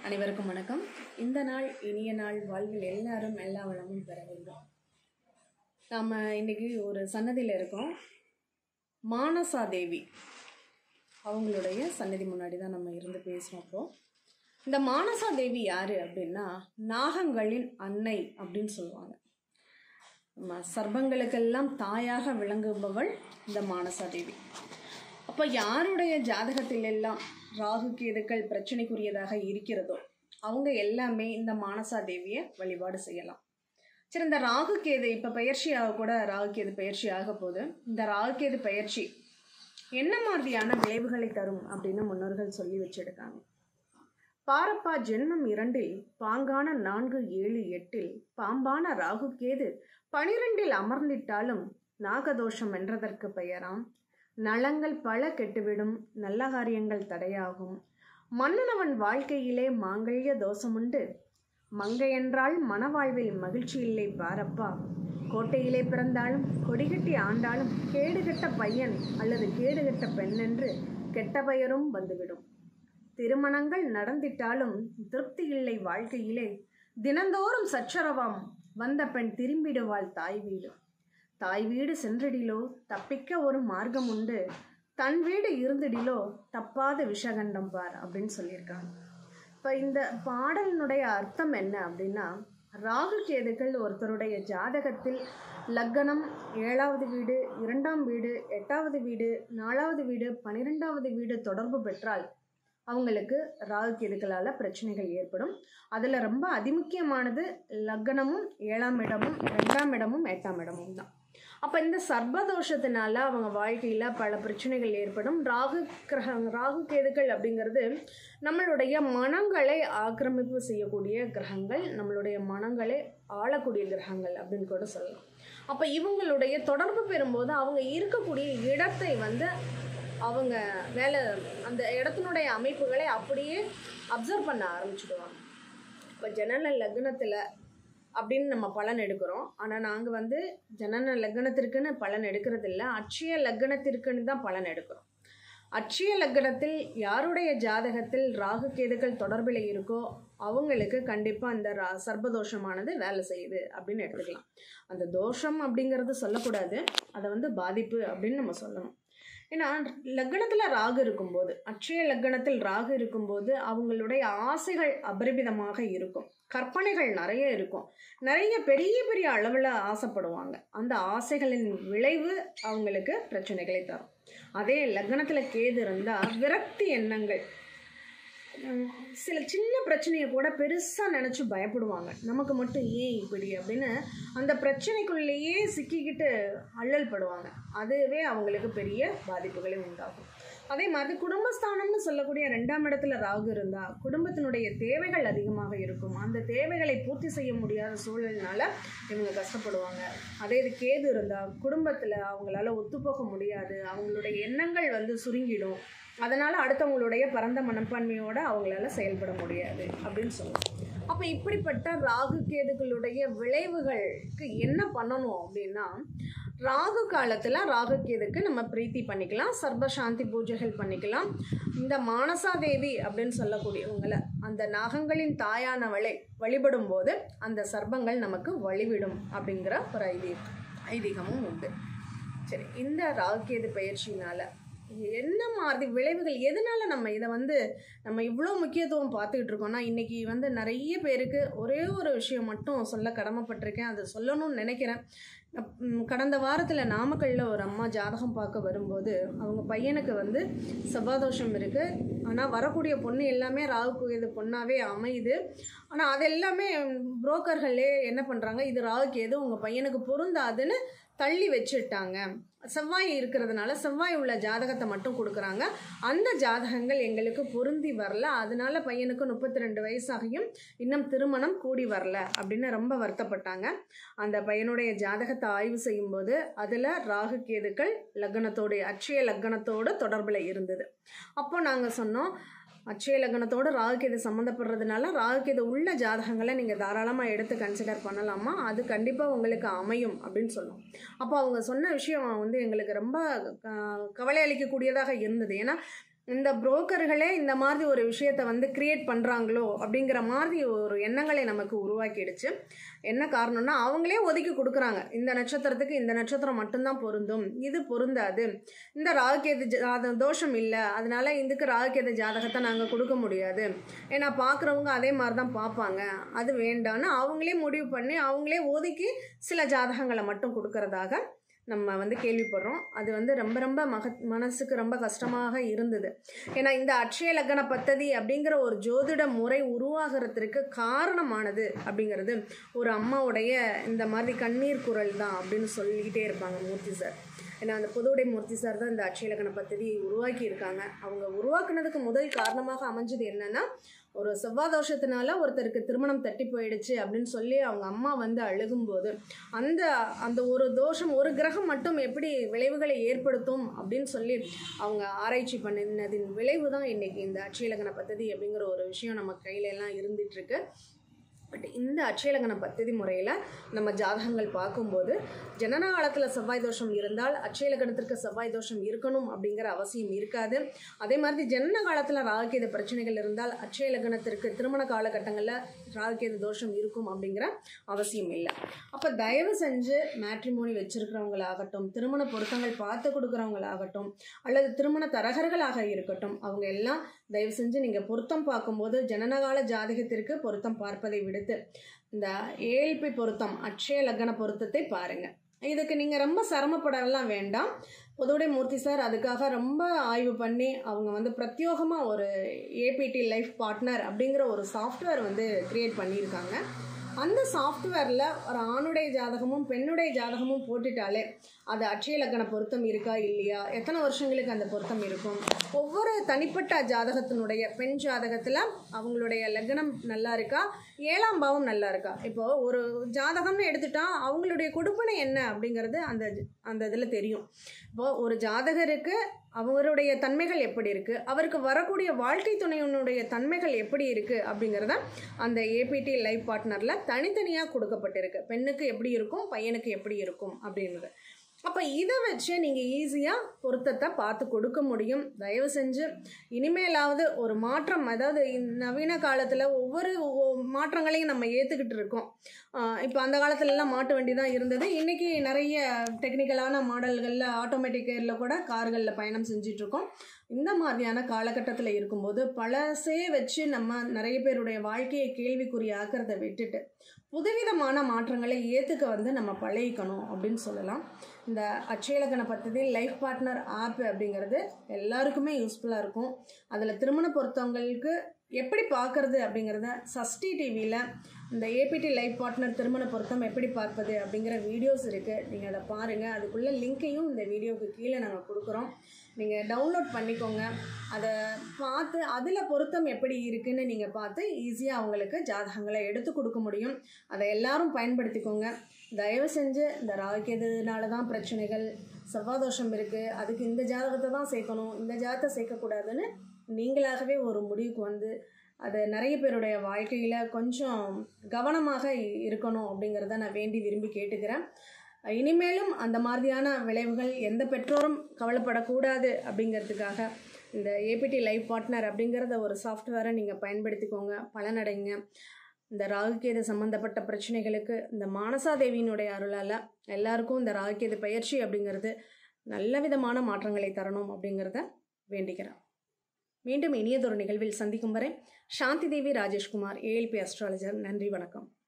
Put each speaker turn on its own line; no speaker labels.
அனைவருக்கும் வணக்கம் இந்த நாள் இனிய நாள் வாழ்வில் எல்லாரும் எல்லா வளமும் பெற வேண்டும் நாம் இன்னைக்கு ஒரு சன்னதியில் இருக்கோம் மானசா தேவி அவங்களுடைய சன்னதி முன்னாடி தான் நம்ம இருந்து பேசுகிறோம் அப்போ இந்த மானசா தேவி யார் அப்படின்னா நாகங்களின் அன்னை அப்படின்னு சொல்லுவாங்க நம்ம சர்ப்பங்களுக்கெல்லாம் தாயாக விளங்குபவள் இந்த மானசா தேவி அப்போ யாருடைய ஜாதகத்தில் எல்லாம் ராகு கேதுக்கள் பிரச்சனைக்குரியதாக இருக்கிறதோ அவங்க எல்லாமே இந்த மானசா தேவியை வழிபாடு செய்யலாம் சரி இந்த ராகு கேது இப்போ பயிற்சியாக கூட ராகு கேது பயிற்சி ஆக போது இந்த ராகு கேது பயிற்சி என்ன மாதிரியான விளைவுகளை தரும் அப்படின்னு முன்னோர்கள் சொல்லி வச்சிருக்காங்க பாரப்பா ஜென்மம் இரண்டில் பாங்கான நான்கு ஏழு எட்டில் பாம்பான ராகு கேது பனிரெண்டில் அமர்ந்திட்டாலும் நாகதோஷம் என்றதற்கு பெயராம் நலங்கள் பல கெட்டுவிடும் நல்ல காரியங்கள் தடையாகும் மன்னனவன் வாழ்க்கையிலே மாங்கல்ய தோஷமுண்டு மங்கையென்றால் மனவாழ்வில் மகிழ்ச்சி இல்லை பாரப்பா கோட்டையிலே பிறந்தாலும் கொடிகட்டி ஆண்டாலும் கேடுகெட்ட பையன் அல்லது கேடுகெட்ட பெண் என்று கெட்ட பெயரும் வந்துவிடும் திருமணங்கள் நடந்திட்டாலும் திருப்தி இல்லை வாழ்க்கையிலே தினந்தோறும் சச்சரவாம் வந்த பெண் திரும்பிடுவாள் தாய் வீடு தாய் வீடு சென்றடிலோ தப்பிக்க ஒரு மார்க்கம் உண்டு தன் வீடு இருந்திடிலோ தப்பாத விஷகண்டம் பார் அப்படின்னு சொல்லியிருக்காங்க இப்போ இந்த பாடலினுடைய அர்த்தம் என்ன அப்படின்னா ராகு கேதுக்கள் ஒருத்தருடைய ஜாதகத்தில் லக்கணம் ஏழாவது வீடு இரண்டாம் வீடு எட்டாவது வீடு நாலாவது வீடு பன்னிரெண்டாவது வீடு தொடர்பு பெற்றால் அவங்களுக்கு ராகு கேதுக்களால் பிரச்சனைகள் ஏற்படும் அதில் ரொம்ப அதிமுக்கியமானது லக்னமும் ஏழாம் இடமும் ரெண்டாம் இடமும் எட்டாம் இடமும் தான் அப்போ இந்த சர்பதோஷத்தினால அவங்க வாழ்க்கையில் பல பிரச்சனைகள் ஏற்படும் ராகு கிரக ராகு கேதுக்கள் அப்படிங்கிறது நம்மளுடைய மனங்களை ஆக்கிரமிப்பு செய்யக்கூடிய கிரகங்கள் நம்மளுடைய மனங்களை ஆளக்கூடிய கிரகங்கள் அப்படின்னு கூட சொல்லலாம் அப்போ இவங்களுடைய தொடர்பு பெறும்போது அவங்க இருக்கக்கூடிய இடத்தை வந்து அவங்க வேலை அந்த இடத்தினுடைய அமைப்புகளை அப்படியே அப்சர்வ் பண்ண ஆரம்பிச்சுடுவாங்க இப்போ ஜனன லக்னத்தில் அப்படின்னு நம்ம பலன் எடுக்கிறோம் ஆனால் நாங்கள் வந்து ஜனன லக்னத்திற்குன்னு பலன் எடுக்கிறது இல்லை அட்சய லக்னத்திற்குன்னு தான் பலன் எடுக்கிறோம் அட்சய லக்னத்தில் யாருடைய ஜாதகத்தில் ராகு கேதுக்கள் தொடர்பில் இருக்கோ அவங்களுக்கு கண்டிப்பாக அந்த ரா சர்பதோஷமானது வேலை செய்யுது அப்படின்னு எடுத்துக்கலாம் அந்த தோஷம் அப்படிங்கிறது சொல்லக்கூடாது அதை வந்து பாதிப்பு அப்படின்னு நம்ம சொல்லணும் ஏன்னா லக்னத்தில் ராகு இருக்கும்போது அட்சய லக்னத்தில் ராகு இருக்கும்போது அவங்களுடைய ஆசைகள் அபரிமிதமாக இருக்கும் கற்பனைகள் நிறைய இருக்கும் நிறைய பெரிய பெரிய அளவில் ஆசைப்படுவாங்க அந்த ஆசைகளின் விளைவு அவங்களுக்கு பிரச்சனைகளை தரும் அதே லக்னத்தில் கேது இருந்தால் விரக்தி எண்ணங்கள் சில சின்ன பிரச்சனையை கூட பெருசாக நினச்சி பயப்படுவாங்க நமக்கு மட்டும் ஏன் இப்படி அப்படின்னு அந்த பிரச்சனைக்குள்ளேயே சிக்கிக்கிட்டு அல்லல் படுவாங்க அதுவே அவங்களுக்கு பெரிய பாதிப்புகளை உண்டாகும் அதே மாதிரி குடும்பஸ்தானம்னு சொல்லக்கூடிய ரெண்டாம் இடத்துல ராகு இருந்தால் குடும்பத்தினுடைய தேவைகள் அதிகமாக இருக்கும் அந்த தேவைகளை பூர்த்தி செய்ய முடியாத சூழல்னால இவங்க கஷ்டப்படுவாங்க அதே இது கேது இருந்தால் குடும்பத்தில் அவங்களால ஒத்துப்போக முடியாது அவங்களுடைய எண்ணங்கள் வந்து சுருங்கிடும் அதனால் அடுத்தவங்களுடைய பரந்த மனப்பான்மையோடு அவங்களால செயல்பட முடியாது அப்படின்னு சொல்லலாம் அப்போ இப்படிப்பட்ட ராகு கேதுகளுடைய விளைவுகளுக்கு என்ன பண்ணணும் அப்படின்னா ராகு காலத்தில் ராகு கேதுக்கு நம்ம பிரீத்தி பண்ணிக்கலாம் சர்வ சாந்தி பூஜைகள் பண்ணிக்கலாம் இந்த மானசா தேவி அப்படின்னு சொல்லக்கூடியவங்களை அந்த நாகங்களின் தாயானவளை வழிபடும் போது அந்த சர்ப்பங்கள் நமக்கு வழிவிடும் அப்படிங்கிற ஒரு ஐதீகம் ஐதீகமும் உண்டு சரி இந்த ராகுகேது பயிற்சினால் என்ன மாதிரி விளைவுகள் எதனால நம்ம இதை வந்து நம்ம இவ்வளோ முக்கியத்துவம் பார்த்துக்கிட்டு இருக்கோம்னா இன்றைக்கி வந்து நிறைய பேருக்கு ஒரே ஒரு விஷயம் மட்டும் சொல்ல கடமைப்பட்டிருக்கேன் அதை சொல்லணும்னு நினைக்கிறேன் கடந்த வாரத்தில் நாமக்கல்லில் ஒரு அம்மா ஜாதகம் பார்க்க வரும்போது அவங்க பையனுக்கு வந்து செவ்வாதோஷம் இருக்குது ஆனால் வரக்கூடிய பொண்ணு எல்லாமே ராகு கேது பொண்ணாகவே அமையுது ஆனால் அது எல்லாமே புரோக்கர்களே என்ன பண்ணுறாங்க இது ராகு கேது உங்கள் பையனுக்கு பொருந்தாதுன்னு தள்ளி வச்சுட்டாங்க செவ்வாய் இருக்கிறதுனால செவ்வாய் உள்ள ஜாதகத்தை மட்டும் கொடுக்குறாங்க அந்த ஜாதகங்கள் எங்களுக்கு பொருந்தி வரல அதனால பையனுக்கு முப்பத்தி ரெண்டு வயசாகியும் இன்னும் திருமணம் கூடி வரல அப்படின்னு ரொம்ப வருத்தப்பட்டாங்க அந்த பையனுடைய ஜாதகத்தை ஆய்வு செய்யும்போது அதில் ராகு கேதுக்கள் லக்னத்தோடு அட்சய லக்னத்தோடு தொடர்பில் இருந்தது அப்போ நாங்கள் சொன்னோம் அட்சய லக்னத்தோடு ராகுகேது சம்மந்தப்படுறதுனால ராகுகேது உள்ள ஜாதகங்களை நீங்கள் தாராளமாக எடுத்து கன்சிடர் பண்ணலாமா அது கண்டிப்பாக உங்களுக்கு அமையும் அப்படின்னு சொன்னோம் அப்போ அவங்க சொன்ன விஷயம் வந்து எங்களுக்கு ரொம்ப கவலை அளிக்கக்கூடியதாக இருந்தது ஏன்னா இந்த புரோக்கர்களே இந்த மாதிரி ஒரு விஷயத்தை வந்து கிரியேட் பண்ணுறாங்களோ அப்படிங்கிற மாதிரி ஒரு எண்ணங்களை நமக்கு உருவாக்கிடுச்சு என்ன காரணம்னா அவங்களே ஒதுக்கி கொடுக்குறாங்க இந்த நட்சத்திரத்துக்கு இந்த நட்சத்திரம் மட்டும்தான் பொருந்தும் இது பொருந்தாது இந்த ராகுகேது ஜாத தோஷம் இல்லை அதனால இதுக்கு ராகுகேது ஜாதகத்தை நாங்கள் கொடுக்க முடியாது ஏன்னா பார்க்குறவங்க அதே மாதிரி தான் பார்ப்பாங்க அது வேண்டான்னு அவங்களே முடிவு பண்ணி அவங்களே ஒதுக்கி சில ஜாதகங்களை மட்டும் கொடுக்கறதாக நம்ம வந்து கேள்விப்படுறோம் அது வந்து ரொம்ப ரொம்ப மக மனசுக்கு ரொம்ப கஷ்டமாக இருந்தது ஏன்னா இந்த அட்சய லக்ன பத்ததி அப்படிங்கிற ஒரு ஜோதிட முறை உருவாகிறதுக்கு காரணமானது அப்படிங்கிறது ஒரு அம்மாவுடைய இந்த மாதிரி கண்ணீர் குரல் தான் அப்படின்னு சொல்லிக்கிட்டே இருப்பாங்க மூர்த்தி சார் ஏன்னா அந்த புதுவுடை மூர்த்தி சார் தான் இந்த அட்சய லக்ன பத்ததி உருவாக்கி இருக்காங்க அவங்க உருவாக்குனதுக்கு முதல் காரணமாக அமைஞ்சது என்னன்னா ஒரு செவ்வாதோஷத்தினால ஒருத்தருக்கு திருமணம் தட்டி போயிடுச்சு அப்படின்னு சொல்லி அவங்க அம்மா வந்து அழுகும்போது அந்த அந்த ஒரு தோஷம் ஒரு கிரகம் மட்டும் எப்படி விளைவுகளை ஏற்படுத்தும் அப்படின்னு சொல்லி அவங்க ஆராய்ச்சி பண்ணினதின் விளைவு தான் இன்னைக்கு இந்த அட்சயலகன பദ്ധதி அப்படிங்கிற ஒரு விஷயம் நம்ம கையில எல்லாம் இருந்துட்டு இருக்கு பட் இந்த அட்சயலகன பத்ததி முறையில் நம்ம ஜாதகங்கள் பார்க்கும்போது ஜனன காலத்தில் செவ்வாய் தோஷம் இருந்தால் அட்சயலகனத்திற்கு செவ்வாய் தோஷம் இருக்கணும் அப்படிங்கிற அவசியம் இருக்காது அதே மாதிரி ஜனன காலத்தில் ராகுகேது பிரச்சனைகள் இருந்தால் அட்சயலகனத்திற்கு திருமண காலகட்டங்களில் ராகுகேது தோஷம் இருக்கும் அப்படிங்கிற அவசியம் இல்லை அப்போ தயவு செஞ்சு மேட்ரிமோனி வச்சிருக்கிறவங்களாகட்டும் திருமண பொருத்தங்கள் பார்த்து கொடுக்குறவங்களாகட்டும் அல்லது திருமண தரகர்களாக இருக்கட்டும் அவங்க எல்லாம் தயவு செஞ்சு நீங்கள் பொருத்தம் பார்க்கும்போது ஜனனகால ஜாதகத்திற்கு பொருத்தம் பார்ப்பதை விடுத்து இந்த ஏழ்பி பொருத்தம் அட்சய லக்ன பொருத்தத்தை பாருங்க இதுக்கு நீங்கள் ரொம்ப சிரமப்படலாம் வேண்டாம் பொதுவுடை மூர்த்தி சார் அதுக்காக ரொம்ப ஆய்வு பண்ணி அவங்க வந்து பிரத்யோகமாக ஒரு ஏபிடி லைஃப் பார்ட்னர் அப்படிங்கிற ஒரு சாஃப்ட்வேர் வந்து கிரியேட் பண்ணியிருக்காங்க அந்த சாஃப்ட்வேரில் ஒரு ஆணுடைய ஜாதகமும் பெண்ணுடைய ஜாதகமும் போட்டுட்டாலே அது அட்சய லக்கண பொருத்தம் இருக்கா இல்லையா எத்தனை வருஷங்களுக்கு அந்த பொருத்தம் இருக்கும் ஒவ்வொரு தனிப்பட்ட ஜாதகத்தினுடைய பெண் ஜாதகத்தில் அவங்களுடைய லக்னம் நல்லா இருக்கா ஏழாம் பாவம் நல்லா இருக்கா இப்போ ஒரு ஜாதகம்னு எடுத்துட்டா அவங்களுடைய கொடுப்பனை என்ன அப்படிங்கிறது அந்த அந்த இதில் தெரியும் இப்போ ஒரு ஜாதகருக்கு அவருடைய தன்மைகள் எப்படி இருக்குது அவருக்கு வரக்கூடிய வாழ்க்கை துணையினுடைய தன்மைகள் எப்படி இருக்குது அப்படிங்கிறத அந்த ஏபிடி லைஃப் பார்ட்னரில் தனித்தனியாக கொடுக்கப்பட்டிருக்கு பெண்ணுக்கு எப்படி இருக்கும் பையனுக்கு எப்படி இருக்கும் அப்படின்றது அப்போ இதை வச்சு நீங்கள் ஈஸியாக பொருத்தத்தை பார்த்து கொடுக்க முடியும் தயவு செஞ்சு இனிமேலாவது ஒரு மாற்றம் அதாவது இந்த நவீன காலத்தில் ஒவ்வொரு ஒ- மாற்றங்களையும் நம்ம ஏற்றுக்கிட்டு இருக்கோம் இப்போ அந்த காலத்துலலாம் மாட்டு வண்டி தான் இருந்தது இன்றைக்கி நிறைய டெக்னிக்கலான மாடல்களில் ஆட்டோமேட்டிக் கேரில் கூட கார்களில் பயணம் செஞ்சுட்டு இருக்கோம் இந்த மாதிரியான காலகட்டத்தில் இருக்கும்போது பழசே வச்சு நம்ம நிறைய பேருடைய வாழ்க்கையை கேள்விக்குறி ஆக்கிறத விட்டுட்டு புதுவிதமான மாற்றங்களை ஏற்றுக்க வந்து நம்ம பழகிக்கணும் அப்படின்னு சொல்லலாம் இந்த அட்சயலக்கண பദ്ധதி லைஃப் பார்ட்னர் ஆப் அப்படிங்கிறது எல்லாருக்குமே யூஸ்ஃபுல்லாக இருக்கும் அதில் திருமண பொருத்தவங்களுக்கு எப்படி பார்க்கறது அப்படிங்கிறத சஷ்டி டிவியில் இந்த ஏபிடி லைஃப் பார்ட்னர் திருமண பொருத்தம் எப்படி பார்ப்பது அப்படிங்கிற வீடியோஸ் இருக்குது நீங்கள் அதை பாருங்கள் அதுக்குள்ள லிங்க்கையும் இந்த வீடியோவுக்கு கீழே நாங்கள் கொடுக்குறோம் நீங்கள் டவுன்லோட் பண்ணிக்கோங்க அதை பார்த்து அதில் பொருத்தம் எப்படி இருக்குன்னு நீங்கள் பார்த்து ஈஸியாக அவங்களுக்கு ஜாதகங்களை எடுத்து கொடுக்க முடியும் அதை எல்லாரும் பயன்படுத்திக்கோங்க தயவு செஞ்சு இந்த ராகுகேதுனால தான் பிரச்சனைகள் செவ்வாதோஷம் இருக்குது அதுக்கு இந்த ஜாதகத்தை தான் சேர்க்கணும் இந்த ஜாதகத்தை சேர்க்கக்கூடாதுன்னு நீங்களாகவே ஒரு முடிவுக்கு வந்து அது நிறைய பேருடைய வாழ்க்கையில் கொஞ்சம் கவனமாக இ- இருக்கணும் அப்படிங்கிறத நான் வேண்டி விரும்பி கேட்டுக்கிறேன் இனிமேலும் அந்த மாதிரியான விளைவுகள் எந்த பெற்றோரும் கவலைப்படக்கூடாது அப்படிங்கிறதுக்காக இந்த ஏபிடி லைஃப் பார்ட்னர் அப்படிங்கிறத ஒரு சாஃப்ட்வேரை நீங்கள் பயன்படுத்திக்கோங்க பலனடைங்க இந்த ராகுகேது சம்மந்தப்பட்ட பிரச்சனைகளுக்கு இந்த மானசாதேவியினுடைய அருளால் எல்லாருக்கும் இந்த ராகுகேது பயிற்சி அப்படிங்கிறது நல்ல விதமான மாற்றங்களை தரணும் அப்படிங்கிறத வேண்டிக்கிறேன் மீண்டும் இனியதொரு நிகழ்வில் சந்திக்கும் வரை சாந்தி தேவி ராஜேஷ்குமார் ஏஎல்பி அஸ்ட்ராலஜர் நன்றி வணக்கம்